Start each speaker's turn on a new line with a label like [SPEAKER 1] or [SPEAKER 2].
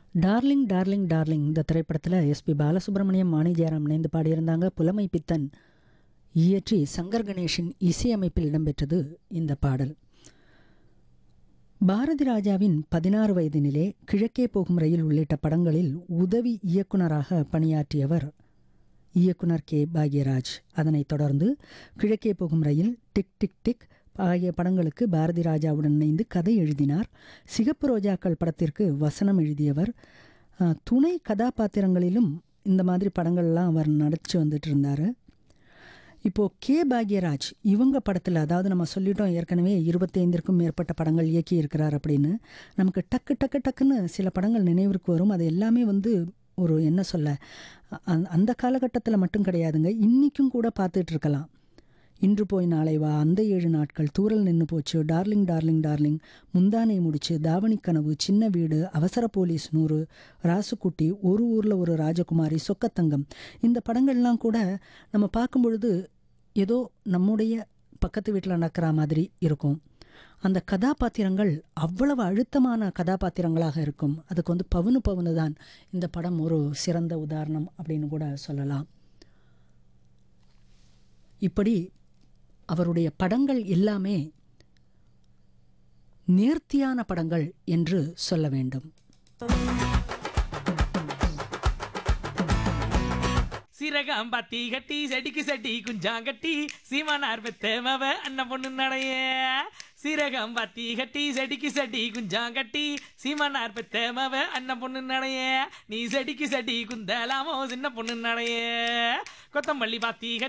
[SPEAKER 1] darling darling darling இந்த திரைப்படத்தில் SP Balasubramaniam Vani Jayaram இணைந்து பாடியிருந்தாங்க புலமை பித்தன் இயற்றி சங்கர் கணேஷின் இசையமைப்பில் இடம்பெற்றது இந்த பாடல் பாரதி ராஜாவின் பதினாறு வயதினிலே கிழக்கே போகும் ரயில் உள்ளிட்ட படங்களில் உதவி இயக்குனராக பணியாற்றியவர் இயக்குனர் கே பாக்யராஜ் அதனைத் தொடர்ந்து கிழக்கே போகும் ரயில் டிக் டிக் டிக் ஆகிய படங்களுக்கு பாரதி ராஜாவுடன் இணைந்து கதை எழுதினார் சிகப்பு ரோஜாக்கள் படத்திற்கு வசனம் எழுதியவர் அஹ், துணை கதாபாத்திரங்களிலும் இந்த மாதிரி படங்கள்லாம் அவர் நடிச்சு வந்துட்டு இருந்தார் இப்போது கே பாக்யராஜ் இவங்க படத்தில் அதாவது நம்ம சொல்லிட்டோம் ஏற்கனவே இருபத்தைந்திற்கும் மேற்பட்ட படங்கள் இயக்கி இருக்கிறார் அப்படின்னு நமக்கு டக்கு டக்கு டக்குன்னு சில படங்கள் நினைவிற்கு வரும் அது எல்லாமே வந்து ஒரு என்ன சொல்ல அ- அந்த காலகட்டத்தில் மட்டும் கிடையாதுங்க இன்றைக்கும் கூட பார்த்துட்டு இருக்கலாம் இன்று போய் நாளை வா அந்த ஏழு நாட்கள் தூரல் நின்று போச்சு டார்லிங் டார்லிங் டார்லிங் முந்தானை முடிச்சு தாவணி கனவு சின்ன வீடு அவசர போலீஸ் நூறு ராசுக்குட்டி ஒரு ஊரில் ஒரு ராஜகுமாரி சொக்கத்தங்கம் இந்த படங்கள்லாம் கூட நம்ம பார்க்கும் பொழுது ஏதோ நம்முடைய பக்கத்து வீட்டில் நடக்கிற மாதிரி இருக்கும் அந்த கதாபாத்திரங்கள் அவ்வளவு அழுத்தமான கதாபாத்திரங்களாக இருக்கும் அதுக்கு வந்து பவுனு பவுனு தான் இந்த படம் ஒரு சிறந்த உதாரணம் அப்படின்னு கூட சொல்லலாம் இப்படி அவருடைய படங்கள் எல்லாமே நேர்த்தியான படங்கள் என்று சொல்ல வேண்டும்
[SPEAKER 2] சீரகம் பத்தி கட்டி செடிக்கு செடி குஞ்சாங்கட்டி சீமானார் பெத்தேமவ அண்ணன் பொண்ணு நடைய சீரகம் பத்தி கட்டி செடிக்கு செடி குஞ்சாங்கட்டி சீமானார் பெத்தேமவ அண்ணன் பொண்ணு நடைய நீ செடிக்கு செடி குந்தலாமோ சின்ன பொண்ணு நடைய கொத்தமல்லி பாத்தி